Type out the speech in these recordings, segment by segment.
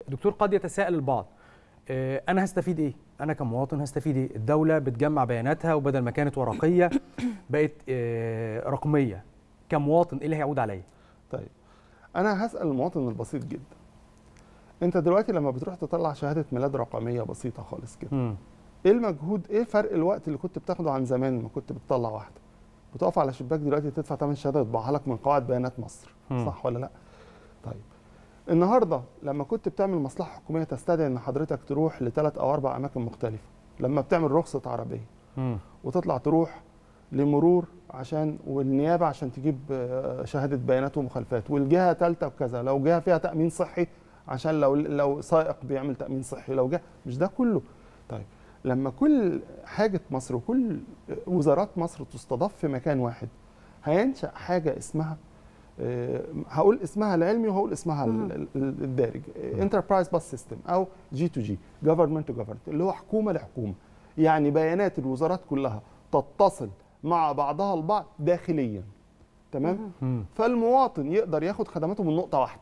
دكتور قد يتساءل البعض آه، انا هستفيد ايه انا كمواطن هستفيد ايه الدوله بتجمع بياناتها وبدل ما كانت ورقيه بقت آه، رقميه كمواطن ايه اللي هيعود عليا طيب انا هسال المواطن البسيط جدا انت دلوقتي لما بتروح تطلع شهاده ميلاد رقميه بسيطه خالص كده مم. ايه المجهود ايه فرق الوقت اللي كنت بتاخده عن زمان ما كنت بتطلع واحده بتقف على شباك دلوقتي تدفع ثمن شهاده يطبعها لك من قواعد بيانات مصر مم. صح ولا لا طيب النهارده لما كنت بتعمل مصلحه حكوميه تستدعي ان حضرتك تروح لثلاث او اربع اماكن مختلفه لما بتعمل رخصه عربيه مم. وتطلع تروح لمرور عشان والنيابه عشان تجيب آه، شهاده بيانات ومخالفات والجهه ثالثه وكذا لو جهه فيها تامين صحي عشان لو لو سائق بيعمل تامين صحي لو جهه مش ده كله طيب لما كل حاجه مصر وكل وزارات مصر تستضاف في مكان واحد هينشا حاجه اسمها آه، هقول اسمها العلمي وهقول اسمها ال- ال- ال- الدارج انتربرايز باس سيستم او جي تو جي جفرمنت تو جفرمنت اللي هو حكومه لحكومه يعني بيانات الوزارات كلها تتصل مع بعضها البعض داخليا تمام مم. فالمواطن يقدر ياخد خدماته من نقطه واحده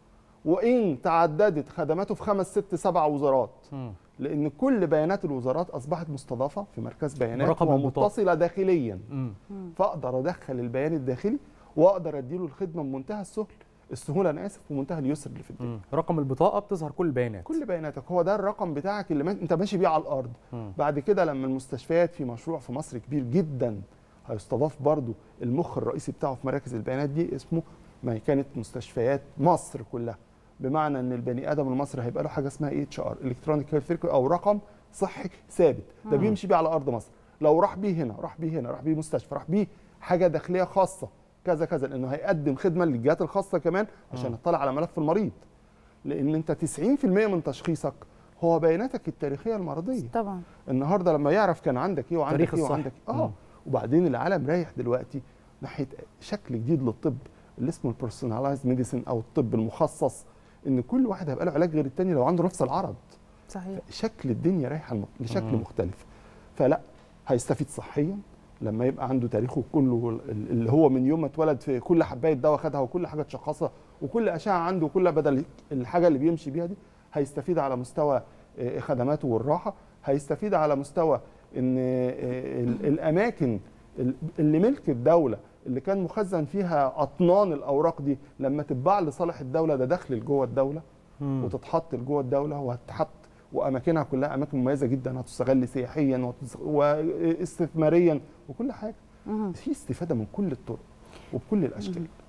وان تعددت خدماته في خمس ست سبع وزارات مم. لان كل بيانات الوزارات اصبحت مستضافه في مركز بيانات برقم البطاقة. ومتصله داخليا مم. فاقدر ادخل البيان الداخلي واقدر اديله الخدمه بمنتهى السهل السهوله انا اسف ومنتهى اليسر اللي في الدنيا مم. رقم البطاقه بتظهر كل البيانات كل بياناتك هو ده الرقم بتاعك اللي ما انت ماشي بيه على الارض مم. بعد كده لما المستشفيات في مشروع في مصر كبير جدا هيستضاف برضو المخ الرئيسي بتاعه في مراكز البيانات دي اسمه ما كانت مستشفيات مصر كلها بمعنى ان البني ادم المصري هيبقى له حاجه اسمها اتش ار الكترونيك هيلث او رقم صحي ثابت ده مم. بيمشي بيه على ارض مصر لو راح بيه هنا راح بيه هنا راح بيه مستشفى راح بيه حاجه داخليه خاصه كذا كذا لانه هيقدم خدمه للجهات الخاصه كمان عشان يطلع على ملف المريض لان انت 90% من تشخيصك هو بياناتك التاريخيه المرضيه طبعا النهارده لما يعرف كان عندك ايه وعندك تاريخ ايه الصحة. وعندك مم. اه وبعدين العالم رايح دلوقتي ناحيه شكل جديد للطب اللي اسمه البيرسوناليزد ميديسن او الطب المخصص ان كل واحد هيبقى له علاج غير التاني لو عنده نفس العرض صحيح شكل الدنيا رايحه الم- لشكل مم. مختلف فلا هيستفيد صحيا لما يبقى عنده تاريخه كله ال- اللي هو من يوم ما اتولد في كل حبايه دواء خدها وكل حاجه اتشخصها وكل اشعه عنده وكل بدل الحاجه اللي بيمشي بيها دي هيستفيد على مستوى آه، خدماته والراحه هيستفيد على مستوى ان آه، ال- الاماكن ال- اللي ملك الدوله اللي كان مخزن فيها اطنان الاوراق دي لما تتباع لصالح الدوله ده دخل جوه الدوله مم. وتتحط جوه الدوله وهتتحط واماكنها كلها اماكن مميزه جدا هتستغل سياحيا وتس- واستثماريا وكل حاجه مهم. في استفاده من كل الطرق وبكل الاشكال